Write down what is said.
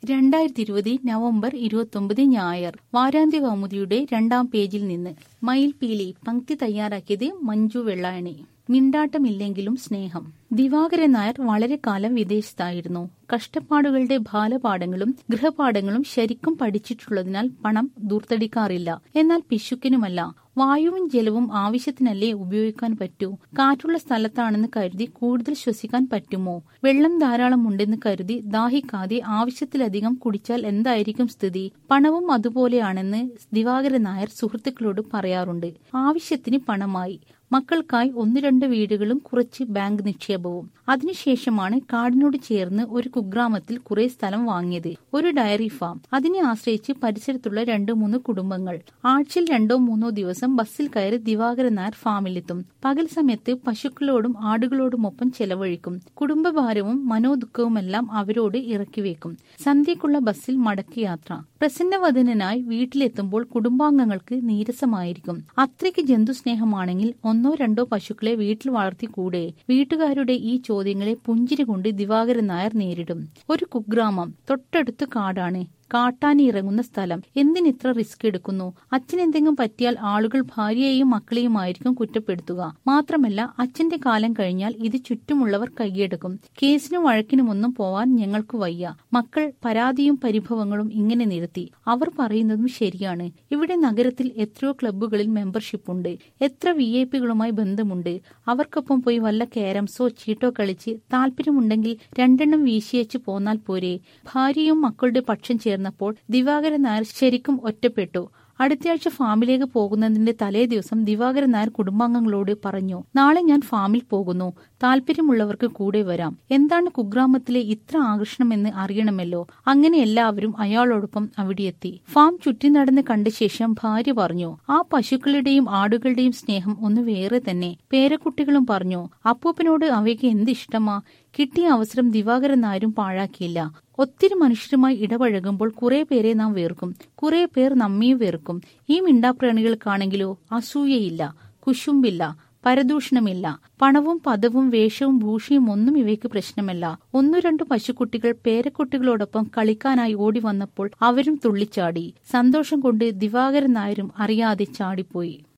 രണ്ടായിരത്തി ഇരുപത് നവംബർ ഇരുപത്തൊമ്പത് ഞായർ വാരാന്ത്യ കൗമുദിയുടെ രണ്ടാം പേജിൽ നിന്ന് മയിൽപീലി പങ്ക്തി തയ്യാറാക്കിയത് മഞ്ജു വെള്ളായണി മിണ്ടാട്ടമില്ലെങ്കിലും സ്നേഹം ദിവാകരൻ നായർ വളരെ കാലം വിദേശത്തായിരുന്നു കഷ്ടപ്പാടുകളുടെ ബാലപാഠങ്ങളും ഗൃഹപാഠങ്ങളും ശരിക്കും പഠിച്ചിട്ടുള്ളതിനാൽ പണം ദൂർത്തടിക്കാറില്ല എന്നാൽ പിശുക്കിനുമല്ല വായുവും ജലവും ആവശ്യത്തിനല്ലേ ഉപയോഗിക്കാൻ പറ്റൂ കാറ്റുള്ള സ്ഥലത്താണെന്ന് കരുതി കൂടുതൽ ശ്വസിക്കാൻ പറ്റുമോ വെള്ളം ധാരാളം ഉണ്ടെന്ന് കരുതി ദാഹിക്കാതെ ആവശ്യത്തിലധികം കുടിച്ചാൽ എന്തായിരിക്കും സ്ഥിതി പണവും അതുപോലെയാണെന്ന് ദിവാകരൻ നായർ സുഹൃത്തുക്കളോട് പറയാറുണ്ട് ആവശ്യത്തിന് പണമായി മക്കൾക്കായി ഒന്ന് രണ്ട് വീടുകളും കുറച്ച് ബാങ്ക് നിക്ഷേപവും അതിനുശേഷമാണ് കാടിനോട് ചേർന്ന് ഒരു കുഗ്രാമത്തിൽ കുറെ സ്ഥലം വാങ്ങിയത് ഒരു ഡയറി ഫാം അതിനെ ആശ്രയിച്ച് പരിസരത്തുള്ള രണ്ടു മൂന്ന് കുടുംബങ്ങൾ ആഴ്ചയിൽ രണ്ടോ മൂന്നോ ദിവസം ബസ്സിൽ കയറി ദിവാകരൻ നായർ ഫാമിലെത്തും പകൽ സമയത്ത് പശുക്കളോടും ആടുകളോടുമൊപ്പം ചെലവഴിക്കും കുടുംബഭാരവും മനോദുഃഖവുമെല്ലാം അവരോട് ഇറക്കിവെക്കും സന്ധ്യക്കുള്ള ബസ്സിൽ മടക്കയാത്ര പ്രസന്നവദനായി വീട്ടിലെത്തുമ്പോൾ കുടുംബാംഗങ്ങൾക്ക് നീരസമായിരിക്കും അത്രയ്ക്ക് ജന്തുസ്നേഹമാണെങ്കിൽ ഒന്നോ രണ്ടോ പശുക്കളെ വീട്ടിൽ വളർത്തിക്കൂടെ വീട്ടുകാരുടെ ഈ ചോദ്യങ്ങളെ പുഞ്ചിരി കൊണ്ട് ദിവാകരൻ നായർ നേരിടും ഒരു കുഗ്രാമം തൊട്ടടുത്ത് കാടാണ് കാട്ടാനി ഇറങ്ങുന്ന സ്ഥലം എന്തിനിത്ര റിസ്ക് എടുക്കുന്നു അച്ഛനെന്തെങ്കിലും പറ്റിയാൽ ആളുകൾ ഭാര്യയെയും മക്കളെയുമായിരിക്കും കുറ്റപ്പെടുത്തുക മാത്രമല്ല അച്ഛന്റെ കാലം കഴിഞ്ഞാൽ ഇത് ചുറ്റുമുള്ളവർ കൈയെടുക്കും കേസിനും വഴക്കിനുമൊന്നും പോവാൻ ഞങ്ങൾക്ക് വയ്യ മക്കൾ പരാതിയും പരിഭവങ്ങളും ഇങ്ങനെ നിരത്തി അവർ പറയുന്നതും ശരിയാണ് ഇവിടെ നഗരത്തിൽ എത്രയോ ക്ലബ്ബുകളിൽ മെമ്പർഷിപ്പ് ഉണ്ട് എത്ര വി ഐ പികളുമായി ബന്ധമുണ്ട് അവർക്കൊപ്പം പോയി വല്ല കാരംസോ ചീട്ടോ കളിച്ച് താല്പര്യമുണ്ടെങ്കിൽ രണ്ടെണ്ണം വീശിയച്ച് പോന്നാൽ പോരെ ഭാര്യയും മക്കളുടെ പക്ഷം ചേർന്നപ്പോൾ ദിവാകരൻ നായർ ശരിക്കും ഒറ്റപ്പെട്ടു അടുത്തയാഴ്ച ഫാമിലേക്ക് പോകുന്നതിന്റെ തലേ ദിവസം ദിവാകരൻ നായർ കുടുംബാംഗങ്ങളോട് പറഞ്ഞു നാളെ ഞാൻ ഫാമിൽ പോകുന്നു താല്പര്യമുള്ളവർക്ക് കൂടെ വരാം എന്താണ് കുഗ്രാമത്തിലെ ഇത്ര ആകർഷണമെന്ന് അറിയണമല്ലോ അങ്ങനെ എല്ലാവരും അയാളോടൊപ്പം അവിടെയെത്തി ഫാം ചുറ്റി നടന്ന് കണ്ട ശേഷം ഭാര്യ പറഞ്ഞു ആ പശുക്കളുടെയും ആടുകളുടെയും സ്നേഹം ഒന്ന് വേറെ തന്നെ പേരക്കുട്ടികളും പറഞ്ഞു അപ്പൂപ്പനോട് അവയ്ക്ക് എന്ത് ഇഷ്ടമാ കിട്ടിയ അവസരം ദിവാകരൻ നായരും പാഴാക്കിയില്ല ഒത്തിരി മനുഷ്യരുമായി ഇടപഴകുമ്പോൾ കുറെ പേരെ നാം വേർക്കും കുറെ പേർ നമ്മയും വേർക്കും ഈ മിണ്ടാപ്രാണികൾക്കാണെങ്കിലോ അസൂയയില്ല കുശുമ്പില്ല പരദൂഷണമില്ല പണവും പദവും വേഷവും ഭൂഷിയും ഒന്നും ഇവയ്ക്ക് പ്രശ്നമല്ല ഒന്നു രണ്ടു പശുക്കുട്ടികൾ പേരക്കുട്ടികളോടൊപ്പം കളിക്കാനായി ഓടി വന്നപ്പോൾ അവരും തുള്ളിച്ചാടി സന്തോഷം കൊണ്ട് ദിവാകരൻ നായരും അറിയാതെ ചാടിപ്പോയി